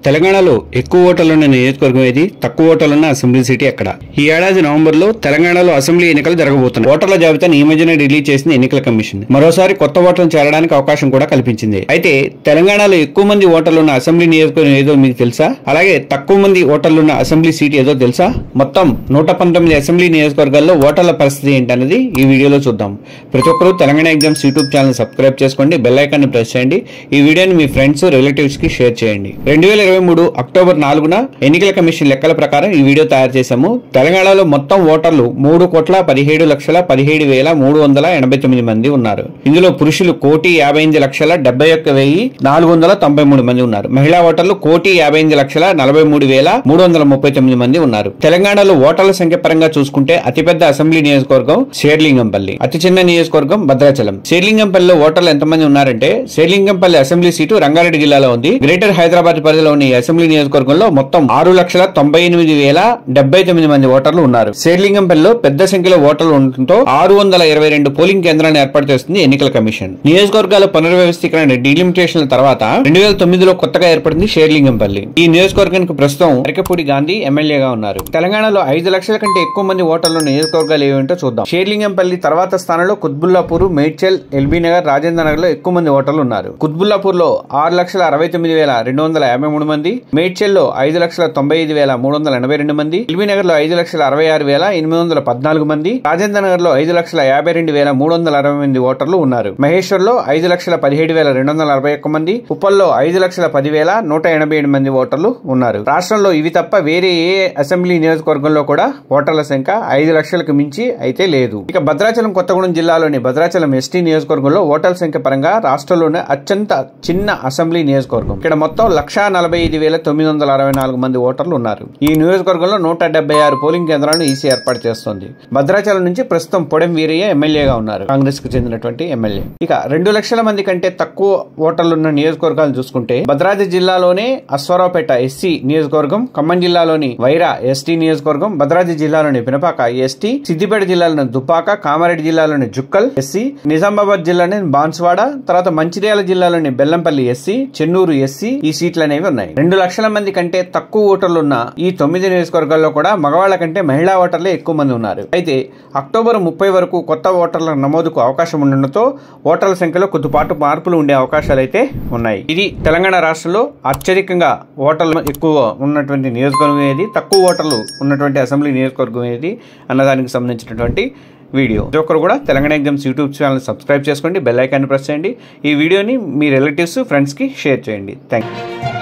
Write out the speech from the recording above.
తెలంగాణలో ఎక్కువ ఓటర్లున్న నియోజకవర్గం ఏది తక్కువ ఓటర్లున్న అసెంబ్లీ సీటు ఎక్కడ ఈ ఏడాది నవంబర్ లో తెలంగాణలో అసెంబ్లీ ఎన్నికలు జరగబోతున్నాయి ఓటర్ల జాబితాను ఈ మధ్యనే రిలీజ్ చేసింది ఎన్నికల కమిషన్ మరోసారి కొత్త ఓటర్లు చేరడానికి అవకాశం కూడా కల్పించింది అయితే తెలంగాణలో ఎక్కువ మంది ఓటర్లున్న అసెంబ్లీ నియోజకవర్గం ఏదో మీకు తెలుసా అలాగే తక్కువ మంది ఓటర్లున్న అసెంబ్లీ సీట్ ఏదో తెలుసా మొత్తం నూట పంతొమ్మిది అసెంబ్లీ నియోజకవర్గాల్లో ఓటర్ల పరిస్థితి ఏంటన్నది ఈ వీడియోలో చూద్దాం ప్రతి ఒక్కరూ Telangana exams YouTube channel subscribe చేసుకోండి బెల్ ఐకాన్ ప్రెస్ చేయండి ఈ వీడియోని మీ ఫ్రెండ్స్ రిలేటివ్స్ కి షేర్ చేయండి రెండు వేల ఇరవై మూడు అక్టోబర్ నాలుగున ఎన్నికల కమిషన్ లెక్కల ప్రకారం ఈ వీడియో తయారు చేశాము తెలంగాణలో మొత్తం ఓటర్లు మూడు కోట్ల పదిహేడు లక్షల పదిహేడు వేల మూడు వందల ఎనభై తొమ్మిది మంది ఉన్నారు ఇందులో పురుషులు కోటి యాభై ఎనిమిది లక్షల డెబ్బై ఒక్క వెయ్యి నాలుగు వందల తొంభై మూడు మంది ఉన్నారు మహిళా ఓటర్లు కోటి యాభై ఎనిమిది లక్షల నలభై మూడు వేల మూడు వందల ముప్పై తొమ్మిది మంది ఉన్నారు తెలంగాణలో ఓటర్ల సంఖ్య పరంగా చూసుకుంటే అతిపెద్ద అసెంబ్లీ నియోజకవర్గం షేర్లింగంపల్లి అతి చిన్న నియోజకవర్గం భద్రాచలం షేర్లింగంపల్లిలో ఓటర్లు ఎంతమంది ఉన్నారంటే షేర్లింగంపల్లి అసెంబ్లీ సీటు రంగారెడ్డి జిల్లాలో ఉంది గ్రేటర్ హైదరాబాద్ పరిధిలోని ఈ అసెంబ్లీ నియోజకవర్గంలో మొత్తం ఆరు లక్షల తొంభై ఎనిమిది వేల డెబ్బై తొమ్మిది మంది ఓటర్లు ఉన్నారు షేర్లింగంపల్లిలో పెద్ద సంఖ్యలో ఓటర్లు ఉండటంతో ఆరు వందల ఇరవై రెండు పోలింగ్ కేంద్రాలను ఏర్పాటు చేస్తుంది ఎన్నికల కమిషన్ నియోజకవర్గాల పునర్వ్యవస్థీకరణ డీలిమిటేషన్ తర్వాత రెండు వేల తొమ్మిదిలో కొత్తగా ఏర్పడింది షేర్లింగంపల్లి ఈ నియోజకవర్గానికి ప్రస్తుతం అరకపూడి గాంధీ ఎమ్మెల్యేగా ఉన్నారు తెలంగాణలో ఐదు లక్షల కంటే ఎక్కువ మంది ఓటర్లు ఉన్న నియోజకవర్గాలు ఏమిటో చూద్దాం షేర్లింగంపల్లి తర్వాత స్థానంలో కుత్బుల్లాపూర్ మేడ్చల్ ఎల్బీ నగర్ రాజేంద్ర నగర్ లో ఎక్కువ మంది ఓటర్లు ఉన్నారు కుత్బుల్లాపూర్ లో ఆరు లక్షల అరవై తొమ్మిది వేల రెండు వందల యాభై మూడు మంది మేడ్చల్ లో ఐదు లక్షల తొంభై ఐదు వేల మూడు వందల ఎనభై రెండు మంది ఎల్బీ నగర్ లో ఐదు లక్షల అరవై ఆరు వేల ఎనిమిది వందల పద్నాలుగు మంది రాజేంద్ర నగర్ లో ఐదు లక్షల యాభై రెండు వేల మూడు వందల అరవై మంది ఓటర్లు ఉన్నారు మహేశ్వర్ లో ఐదు లక్షల పదిహేడు వేల రెండు వందల అరవై ఒక్క మంది ఉప్పల్లో ఐదు లక్షల పది వేల నూట ఎనభై ఏడు మంది ఓటర్లు ఉన్నారు రాష్ట్రంలో ఇవి తప్ప వేరే ఏ అసెంబ్లీ నియోజకవర్గంలో కూడా ఓటర్ల సంఖ్య ఐదు లక్షలకు మించి అయితే లేదు ఇక భద్రాచలం కొత్తగూడెం జిల్లాలోని భద్రాచలం ఎస్టీ నియోజకవర్గంలో ఓటర్ల సంఖ్య పరంగా రాష్ట్రంలోనే అత్యంత చిన్న అసెంబ్లీ నియోజకవర్గం ఇక్కడ మొత్తం లక్షా నలభై ఐదు వేల తొమ్మిది వందల అరవై నాలుగు మంది ఓటర్లు ఉన్నారు ఈ నియోజకవర్గంలో నూట డెబ్బై ఆరు పోలింగ్ కేంద్రాలను ఈసీ ఏర్పాటు చేస్తోంది భద్రాచలం నుంచి ప్రస్తుతం పొడెం వీరయ్య ఎమ్మెల్యేగా ఉన్నారు కాంగ్రెస్ కు చెందినటువంటి ఎమ్మెల్యే ఇక రెండు లక్షల మంది కంటే తక్కువ ఓటర్లున్న నియోజకవర్గాలు చూసుకుంటే భద్రాద్రి జిల్లాలోనే అశ్వరావుపేట ఎస్సీ నియోజకవర్గం ఖమ్మం జిల్లాలోని వైరా ఎస్టీ నియోజకవర్గం భద్రాద్రి జిల్లాలోని పినపాక ఎస్టీ సిద్దిపేట జిల్లాలోని దుప్పాక కామారెడ్డి జిల్లాలోని జుక్కల్ ఎస్సీ నిజామాబాద్ జిల్లాలోని బాన్స్వాడ తర్వాత మంచిర్యాల జిల్లాలోని బెల్లంపల్లి ఎస్సీ చెన్నూరు ఎస్సీ ఈ సీట్లు అనేవి ఉన్నాయి రెండు లక్షల మంది కంటే తక్కువ ఓటర్లు ఉన్న ఈ తొమ్మిది నియోజకవర్గాల్లో కూడా మగవాళ్ల కంటే మహిళా ఓటర్లే ఎక్కువ మంది ఉన్నారు అయితే అక్టోబర్ ముప్పై వరకు కొత్త ఓటర్ల నమోదుకు అవకాశం ఉండడంతో ఓటర్ల సంఖ్యలో కొద్దిపాటు మార్పులు ఉండే అవకాశాలు అయితే ఉన్నాయి ఇది తెలంగాణ రాష్ట్రంలో అత్యధికంగా ఓటర్లు ఎక్కువ ఉన్నటువంటి నియోజకవర్గం ఏది తక్కువ ఓటర్లు ఉన్నటువంటి అసెంబ్లీ నియోజకవర్గం ఏది అన్నదానికి సంబంధించినటువంటి వీడియో ప్రతి ఒక్కరు కూడా Telangana exams YouTube channel subscribe చేసుకోండి బెల్ ఐకాన్ ప్రెస్ చేయండి ఈ వీడియోని మీ రిలేటివ్స్ ఫ్రెండ్స్కి షేర్ చేయండి థ్యాంక్ యూ